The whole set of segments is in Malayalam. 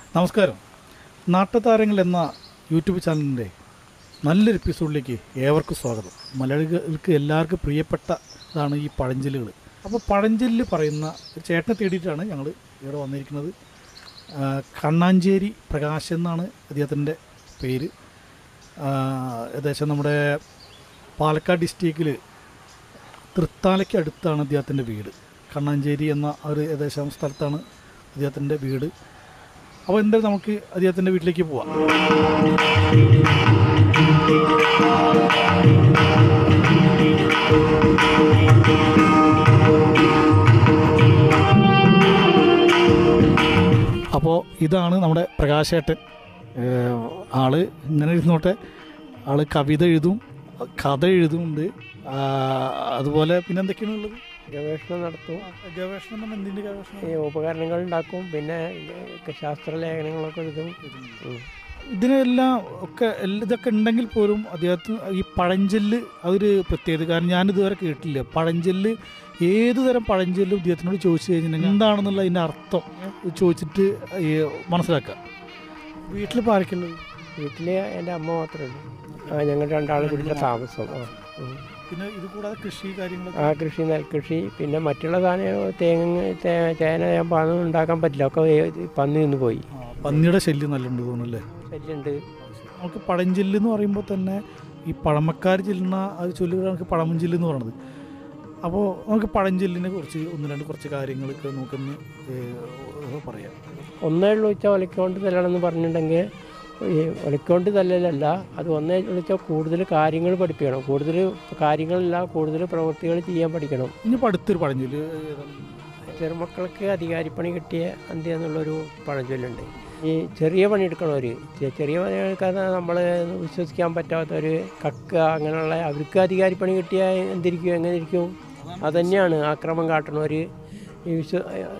നമസ്കാരം നാട്ടുതാരങ്ങൾ എന്ന യൂട്യൂബ് ചാനലിൻ്റെ നല്ലൊരു എപ്പിസോഡിലേക്ക് ഏവർക്കും സ്വാഗതം മലയാളികൾക്ക് എല്ലാവർക്കും പ്രിയപ്പെട്ട ഇതാണ് ഈ പഴഞ്ചൊല്ലുകൾ അപ്പോൾ പഴഞ്ചൊല്ല് പറയുന്ന ഒരു ചേട്ടനെ തേടിയിട്ടാണ് ഞങ്ങൾ ഇവിടെ വന്നിരിക്കുന്നത് ആ, കണ്ണാഞ്ചേരി പ്രകാശ് എന്നാണ് അദ്ദേഹത്തിൻ്റെ പേര് ആ, ഏകദേശം നമ്മുടെ പാലക്കാട് ഡിസ്ട്രിക്റ്റിൽ തൃത്താലയ്ക്ക് അടുത്താണ് അദ്ദേഹത്തിൻ്റെ വീട് കണ്ണാഞ്ചേരി എന്ന ഒരു ഏകദേശം സ്ഥലത്താണ് അദ്ദേഹത്തിൻ്റെ വീട് അപ്പോൾ എന്തായാലും നമുക്ക് അദ്ദേഹത്തിൻ്റെ വീട്ടിലേക്ക് പോവാം അപ്പോൾ ഇതാണ് നമ്മുടെ പ്രകാശേട്ടൻ ഏഹ് ആള് ഇങ്ങനെ ഇരുന്നോട്ടെ ആള് കവിത എഴുതും കഥ എഴുതുന്നുണ്ട് ആ, അതുപോലെ പിന്നെ എന്തൊക്കെയാണ് ഉള്ളത് ഗവേഷണം നടത്തും ഗവേഷണം എന്ന് പറഞ്ഞാൽ എന്തിൻ്റെ ഗവേഷണം ഈ ഉപകരണങ്ങൾ ഉണ്ടാക്കും പിന്നെ ഈ ശാസ്ത്രലേഖനങ്ങളൊക്കെ എഴുതും ഉം. ഇതിനെല്ലാം ഒക്കെ എല്ല- ഇതൊക്കെ ഉണ്ടെങ്കിൽ പോലും അദ്ദേഹത്തിന് ഈ പഴഞ്ചൊല്ല് അതൊരു പ്രത്യേകത കാരണം ഞാനിതുവരെ കേട്ടില്ല പഴഞ്ചൊല്ല് ഏത് തരം പഴഞ്ചൊല്ലും ഇദ്ദേഹത്തിനോട് ചോദിച്ചു കഴിഞ്ഞിട്ടുണ്ടെങ്കിൽ എന്താണെന്നുള്ള അതിൻ്റെ അർത്ഥം ചോദിച്ചിട്ട് ഈ മനസ്സിലാക്കുക വീട്ടിൽ പാരക്കുള്ളത് വീട്ടിൽ എൻ്റെ അമ്മ മാത്രമേ ഉള്ളൂ ആ ഞങ്ങൾ രണ്ടാളും കൂടിയുള്ള താമസം ആ ഉം. പിന്നെ ഇത് കൂടാതെ കൃഷി കാര്യങ്ങളൊക്കെ ആ കൃഷി നെൽകൃഷി പിന്നെ മറ്റുള്ള സാധനം തേങ്ങ തേ- ചേന ഞാൻ അതൊന്നും ഉണ്ടാക്കാൻ പറ്റില്ല ഒക്കെ ഏ- പന്നി നിന്ന് പോയി ആ, പന്നിയുടെ ശല്യം നല്ലുണ്ട് തോന്നുന്നല്ലേ ശല്യമുണ്ട് നമുക്ക് പഴഞ്ചൊല്ല് എന്ന് പറയുമ്പോൾ തന്നെ ഈ പഴമക്കാർ ചെല്ലുന്ന അത് ചൊല്ലുകൾ നമുക്ക് പഴമഞ്ചൊല്ല് എന്ന് പറയുന്നത് അപ്പോൾ നമുക്ക് പഴഞ്ചൊല്ലിനെ കുറിച്ച് ഒന്ന് രണ്ട് കുറച്ച് കാര്യങ്ങളൊക്കെ നമുക്കൊന്ന് ഏഹ്, പറയാം ഒന്നേ ഉള്ളൂ വെച്ചാൽ ഒലക്കൊണ്ട് തല്ലണമെന്ന് പറഞ്ഞിട്ടുണ്ടെങ്കിൽ ഈ ഒലക്കൊണ്ട് തല്ലലല്ല അത് ഒന്നേ ഉള്ളൂ വെച്ചാൽ കൂടുതൽ കാര്യങ്ങൾ പഠിപ്പിക്കണം കൂടുതൽ കാര്യങ്ങളില്ല കൂടുതൽ പ്രവൃത്തികൾ ചെയ്യാൻ പഠിക്കണം ഇനിയിപ്പോൾ അടുത്തൊരു പഴഞ്ചൊല്ല് ഏതാണ്? ചെറുമക്കൾക്ക് അധികാരിപ്പണി കിട്ടിയ അന്ത്യ എന്നുള്ളൊരു പഴഞ്ചൊല്ലുണ്ട് ഈ ചെറിയ പണിയെടുക്കണവർ ചെറിയ പണിയെടുക്കാതെ നമ്മൾ വിശ്വസിക്കാൻ പറ്റാത്തവർ കക്ക അങ്ങനെയുള്ള അവർക്ക് അധികാരിപ്പണി കിട്ടിയാൽ എന്തിരിക്കും എങ്ങനെ ഇരിക്കും അതന്നെയാണ് ആക്രമം കാട്ടണവർ ഈ വിശ്വ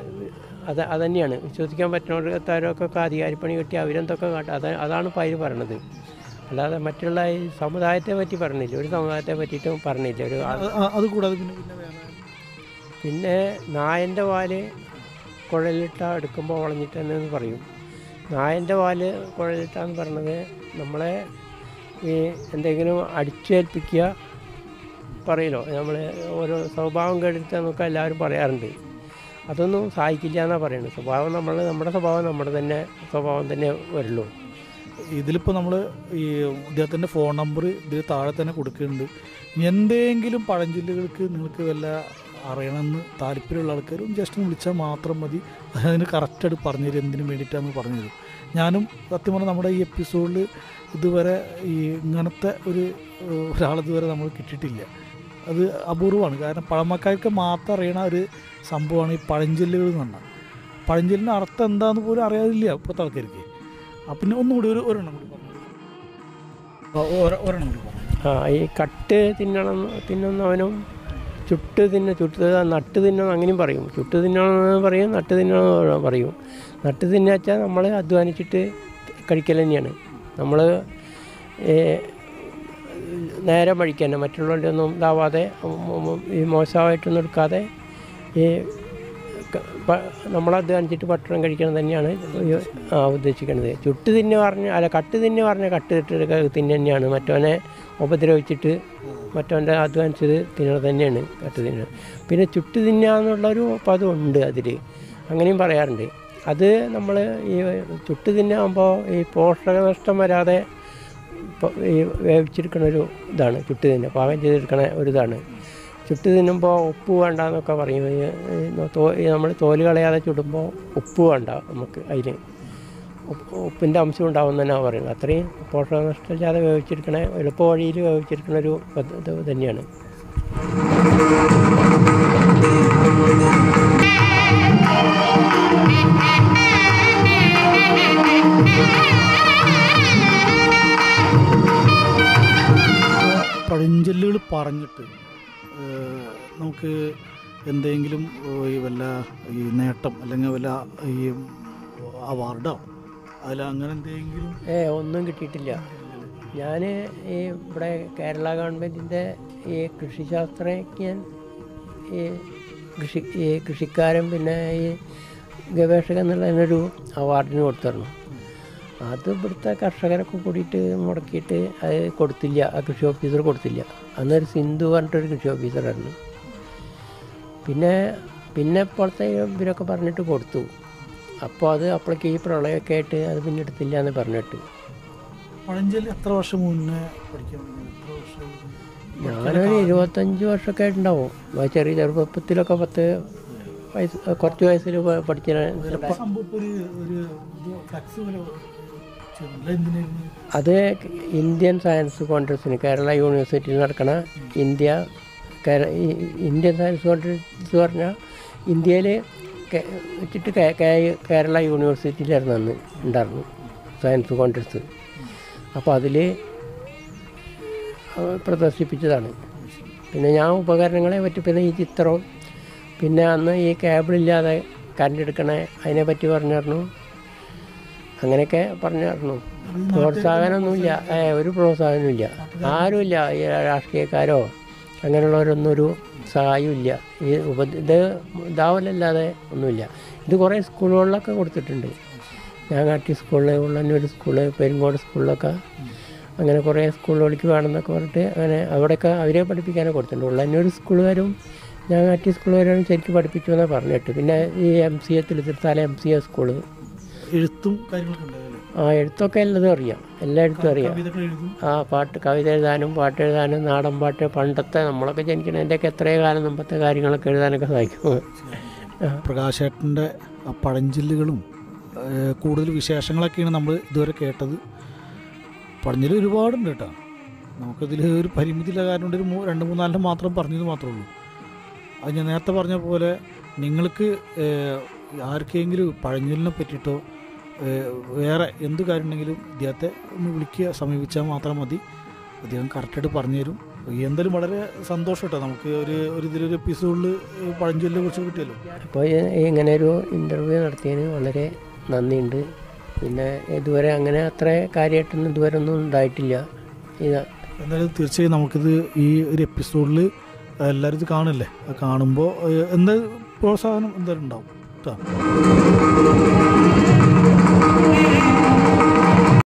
അത് അതന്നെയാണ് വിശ്വസിക്കാൻ പറ്റുന്നവർക്കൊക്കെ അധികാരിപ്പണി കിട്ടി അവരെന്തൊക്കെ കാട്ടും അത് അതാണ് ഇപ്പോൾ അതിൽ പറയണത് അല്ലാതെ മറ്റുള്ള ഈ സമുദായത്തെ പറ്റി പറഞ്ഞില്ല ഒരു സമുദായത്തെ പറ്റിയിട്ടും പറഞ്ഞില്ല ഒരു ആൾ അത് അത് കൂടാതെ പിന്നെ പിന്നെ വേറെ പിന്നെ നായൻ്റെ വാല് കുഴലിട്ട എടുക്കുമ്പോൾ വളഞ്ഞിട്ടെന്ന് പറയും നായൻ്റെ വാല് കുഴലിട്ടാന്ന് പറഞ്ഞത് നമ്മളെ ഈ എന്തെങ്കിലും അടിച്ചേൽപ്പിക്കുക പറയലോ നമ്മൾ ഓരോ സ്വഭാവം കെടുത്തെന്നൊക്കെ എല്ലാവരും പറയാറുണ്ട് അതൊന്നും സഹായിക്കില്ല എന്നാണ് പറയുന്നത് സ്വഭാവം നമ്മൾ നമ്മുടെ സ്വഭാവം നമ്മുടെ തന്നെ സ്വഭാവം തന്നെ വരുള്ളൂ ഇതിലിപ്പോൾ നമ്മൾ ഈ ഇദ്ദേഹത്തിൻ്റെ ഫോൺ നമ്പർ ഇതിൽ താഴെ തന്നെ കൊടുക്കുന്നുണ്ട് ഇനി എന്തെങ്കിലും പഴഞ്ചൊല്ലുകൾക്ക് നിങ്ങൾക്ക് വല്ല അറിയണമെന്ന് താല്പര്യമുള്ള ആൾക്കാരും ജസ്റ്റ് ഒന്ന് വിളിച്ചാൽ മാത്രം മതി അതിന് കറക്റ്റായിട്ട് പറഞ്ഞുതരും എന്തിനു വേണ്ടിയിട്ടാണെന്ന് പറഞ്ഞുതരും ഞാനും സത്യം പറഞ്ഞാൽ നമ്മുടെ ഈ എപ്പിസോഡിൽ ഇതുവരെ ഈ ഇങ്ങനത്തെ ഒരു ഏഹ്, ഒരാളിതുവരെ നമ്മൾ കിട്ടിയിട്ടില്ല അത് അപൂർവമാണ് കാരണം പഴമക്കാർക്ക് മാത്രം അറിയണ ഒരു സംഭവമാണ് ഈ പഴഞ്ചൊല്ലുകൾ എന്ന് പറഞ്ഞാൽ പഴഞ്ചൊല്ലിൻ്റെ അർത്ഥം എന്താണെന്ന് പോലും അറിയാതില്ല ഇപ്പോഴത്തെ ആൾക്കാർക്ക് ആ, പിന്നെ ഒന്നുകൂടി ഒരു ഒരെണ്ണം കൂടി പറഞ്ഞു ആ, ഒരെ- ഒരെണ്ണം കൂടി പറഞ്ഞു ആ ഈ കട്ട് തിന്നണം തിന്നുന്നവനും ചുട്ട് തിന്ന ചുട്ട് നട്ട് തിന്നണം അങ്ങനെയും പറയും ചുട്ട് തിന്നണമെന്ന് പറയും നട്ട് തിന്നണം പറയും നട്ട് തിന്നുക വെച്ചാൽ നമ്മൾ അധ്വാനിച്ചിട്ട് കഴിക്കൽ തന്നെയാണ് നമ്മൾ നേരെ വഴിക്ക് തന്നെ മറ്റുള്ളവരുടെ ഒന്നും ഇതാവാതെ ഉം, ഉം, ഉം, ഈ മോശമായിട്ടൊന്നും എടുക്കാതെ ഈ ക- പ- നമ്മൾ അധ്വാനിച്ചിട്ട് ഭക്ഷണം കഴിക്കണം തന്നെയാണ് ഈ, ആ, ഉദ്ദേശിക്കുന്നത് ചുട്ട് തിന്നു പറഞ്ഞ അല്ല കട്ട് തിന്നു പറഞ്ഞ കട്ട് ഇട്ട് തിന്നു തന്നെയാണ് മറ്റവനെ ഉപദ്രവിച്ചിട്ട് മറ്റവൻ്റെ അധ്വാനിച്ചത് തിന്നണത് തന്നെയാണ് കട്ട് തിന്നുക പിന്നെ ചുട്ട് തിന്നുക എന്നുള്ളൊരു പദം ഉണ്ട് അതിൽ അങ്ങനെയും പറയാറുണ്ട് അത് നമ്മൾ ഈ ചുട്ട് തിന്നാകുമ്പോൾ ഈ പോഷകനഷ്ടം വരാതെ ഇപ്പൊ ഈ വേവിച്ചെടുക്കണ ഒരു ഇതാണ് ചുട്ട് തിന്നുക പാകം ചെയ്തെടുക്കണ ഒരു ഇതാണ് ചുട്ട് തിന്നുമ്പോൾ ഉപ്പ് വേണ്ട എന്നൊക്കെ പറയും ഈ, ഈ തോ നമ്മൾ തോല് കളയാതെ ചുടുമ്പോൾ ഉപ്പ് വേണ്ട നമുക്ക് അതിന് ഉപ്പിൻ്റെ അംശം ഉണ്ടാവും തന്നെയാണ് പറയുന്നത് അത്രയും പോഷകനഷ്ടമില്ലാതെ വേവിച്ചെടുക്കണ എളുപ്പ വഴിയിൽ വേവിച്ചെടുക്കണ ഒരു പദ്ധതി തന്നെയാണ് പഴഞ്ചൊല്ലുകൾ പറഞ്ഞിട്ട് ഏഹ്, നമുക്ക് എന്തെങ്കിലും ഏഹ്, ഈ വല്ല ഈ നേട്ടം അല്ലെങ്കിൽ വല്ല ഈ അവാർഡോ അതിൽ അങ്ങനെ എന്തെങ്കിലും ഏ ഒന്നും കിട്ടിയിട്ടില്ല ഞാൻ ഈ ഇവിടെ കേരള ഗവൺമെൻറ്റിൻ്റെ ഈ കൃഷിശാസ്ത്രജ്ഞൻ ഈ കൃഷി ഈ കൃഷിക്കാരൻ പിന്നെ ഈ ഗവേഷകൻ എന്നുള്ളതിനൊരു അവാർഡിന് കൊടുത്തിരുന്നു അത് ഇവിടുത്തെ കർഷകരൊക്കെ കൂടിയിട്ട് മുടക്കിയിട്ട് അത് കൊടുത്തില്ല ആ കൃഷി ഓഫീസർ കൊടുത്തില്ല അന്നൊരു സിന്ധു പറഞ്ഞിട്ടൊരു കൃഷി ഓഫീസറായിരുന്നു പിന്നെ പിന്നെ ഇപ്പോഴത്തെ ഇവരൊക്കെ പറഞ്ഞിട്ട് കൊടുത്തു അപ്പോൾ അത് അപ്പോഴേക്ക് ഈ പ്രളയമൊക്കെ ആയിട്ട് അത് പിന്നെ എടുത്തില്ല എന്ന് പറഞ്ഞിട്ട് പഴഞ്ചൊല്ലി എത്ര വർഷം മുന്നേ പഠിക്കാൻ തുടങ്ങി? എത്ര വർഷം ഞാനൊരു ഇരുപത്തഞ്ച് വർഷമൊക്കെ ആയിട്ടുണ്ടാവും ആ ചെറിയ ചെറുപ്പത്തിലൊക്കെ പത്ത് വയസ്സ് കുറച്ച് വയസ്സിൽ പഠിച്ച ഇപ്പൊ സംഭവം ഇപ്പൊ ഒരു ഒരു ഇത് ഫ്ലക്സ് പോലെ ചെയ്തില്ല. എന്തിനായിരുന്നു അത് ഇന്ത്യൻ സയൻസ് കോൺഗ്രസ്സിന് കേരള യൂണിവേഴ്സിറ്റിയിൽ നടക്കണ ഇന്ത്യ കേര- ഈ ഇന്ത്യൻ സയൻസ് കോൺഗ്രസ് പറഞ്ഞാൽ ഇന്ത്യയിൽ വെച്ചിട്ട് കേ- കേ- കേരള യൂണിവേഴ്സിറ്റിയിലായിരുന്നു അന്ന് ഉണ്ടായിരുന്നു സയൻസ് കോൺഗ്രസ് അപ്പോൾ അതിൽ പ്രദർശിപ്പിച്ചതാണ് പിന്നെ ഞാൻ ഉപകരണങ്ങളെ പറ്റി പിന്നെ ഈ ചിത്രവും പിന്നെ അന്ന് ഈ കേബിളില്ലാതെ കറണ്ട് എടുക്കണേ അതിനെ പറ്റി പറഞ്ഞിരുന്നു അങ്ങനെയൊക്കെ പറഞ്ഞിരുന്നു പ്രോത്സാഹനമൊന്നുമില്ല ഏ, ഒരു പ്രോത്സാഹനമില്ല ആരുമില്ല ഈ രാഷ്ട്രീയക്കാരോ അങ്ങനെയുള്ളവരൊന്നും ഒരു സഹായമില്ല ഈ ഉപ ഇത് ഇതാവലല്ലാതെ ഒന്നുമില്ല ഇത് കുറേ സ്കൂളുകളിലൊക്കെ കൊടുത്തിട്ടുണ്ട് ഞാങ്ങാട്ടി സ്കൂളിൽ ഉള്ളന്നൂർ സ്കൂള് പെരുങ്കോട് സ്കൂളിലൊക്കെ അങ്ങനെ കുറേ സ്കൂളുകളിലേക്ക് വേണമെന്നൊക്കെ പറഞ്ഞിട്ട് അങ്ങനെ അവിടെയൊക്കെ അവരെ പഠിപ്പിക്കാനൊക്കെ കൊടുത്തിട്ടുണ്ട് ഉള്ളന്നൂർ സ്കൂളുകാരും ഞാങ്ങാട്ടി സ്കൂളുകാരും ശരിക്കും പഠിപ്പിച്ചു എന്നാണ് പറഞ്ഞിട്ട് പിന്നെ ഈ എം സി എ തിരുത്താല എം സി എ സ്കൂള് എഴുത്തും കാര്യങ്ങളൊക്കെ ഉണ്ടാവില്ലേ ആ എഴുത്തൊക്കെ എല്ലാതും അറിയാം എല്ലാ എഴുത്തും അറിയാം കവിതകൾ എഴുതും ആ പാട്ട് കവിത എഴുതാനും പാട്ട് എഴുതാനും നാടൻ പാട്ട് പണ്ടത്തെ നമ്മളൊക്കെ ജനിക്കണതിൻ്റെയൊക്കെ എത്രയോ കാലം മുമ്പത്തെ കാര്യങ്ങളൊക്കെ എഴുതാനൊക്കെ സാധിക്കും പ്രകാശേട്ടൻ്റെ ആ പഴഞ്ചൊല്ലുകളും ഏഹ്, കൂടുതൽ വിശേഷങ്ങളൊക്കെയാണ് നമ്മൾ ഇതുവരെ കേട്ടത് പഴഞ്ചൊല്ല് ഒരുപാടുണ്ട് കേട്ടോ നമുക്കതിൽ ഒരു പരിമിതിയുള്ള കാരണം കൊണ്ട് ഒരു മൂ- രണ്ട് മൂന്നാലിന് മാത്രം പറഞ്ഞത് മാത്രമേ ഉള്ളൂ അത് ഞാൻ നേരത്തെ പറഞ്ഞ പോലെ നിങ്ങൾക്ക് ഏഹ്, ആർക്കെങ്കിലും പഴഞ്ചൊല്ലിനെ പറ്റിയിട്ടോ ഏഹ്, വേറെ എന്ത് കാര്യം ഉണ്ടെങ്കിലും ഇദ്ദേഹത്തെ ഒന്ന് വിളിക്കുക സമീപിച്ചാൽ മാത്രം മതി അദ്ദേഹം കറക്റ്റായിട്ട് പറഞ്ഞു തരും എന്തായാലും വളരെ സന്തോഷം കേട്ടോ നമുക്ക് ഒരു ഒരു ഇതിലൊരു എപ്പിസോഡിൽ പഴഞ്ചൊല്ലിനെ കുറിച്ച് കിട്ടിയല്ലോ അപ്പോൾ ഇങ്ങനെ ഒരു ഇൻ്റർവ്യൂ നടത്തിയതിന് വളരെ നന്ദിയുണ്ട് പിന്നെ ഇതുവരെ അങ്ങനെ അത്ര കാര്യമായിട്ടൊന്നും ഇതുവരെ ഒന്നും ഉണ്ടായിട്ടില്ല ഇത് എന്തായാലും തീർച്ചയായും നമുക്കിത് ഈ ഒരു എപ്പിസോഡിൽ എല്ലാവരും ഇത് കാണില്ലേ അത് കാണുമ്പോൾ എന്താ പ്രോത്സാഹനം എന്തായാലും ഉണ്ടാവും കേട്ടോ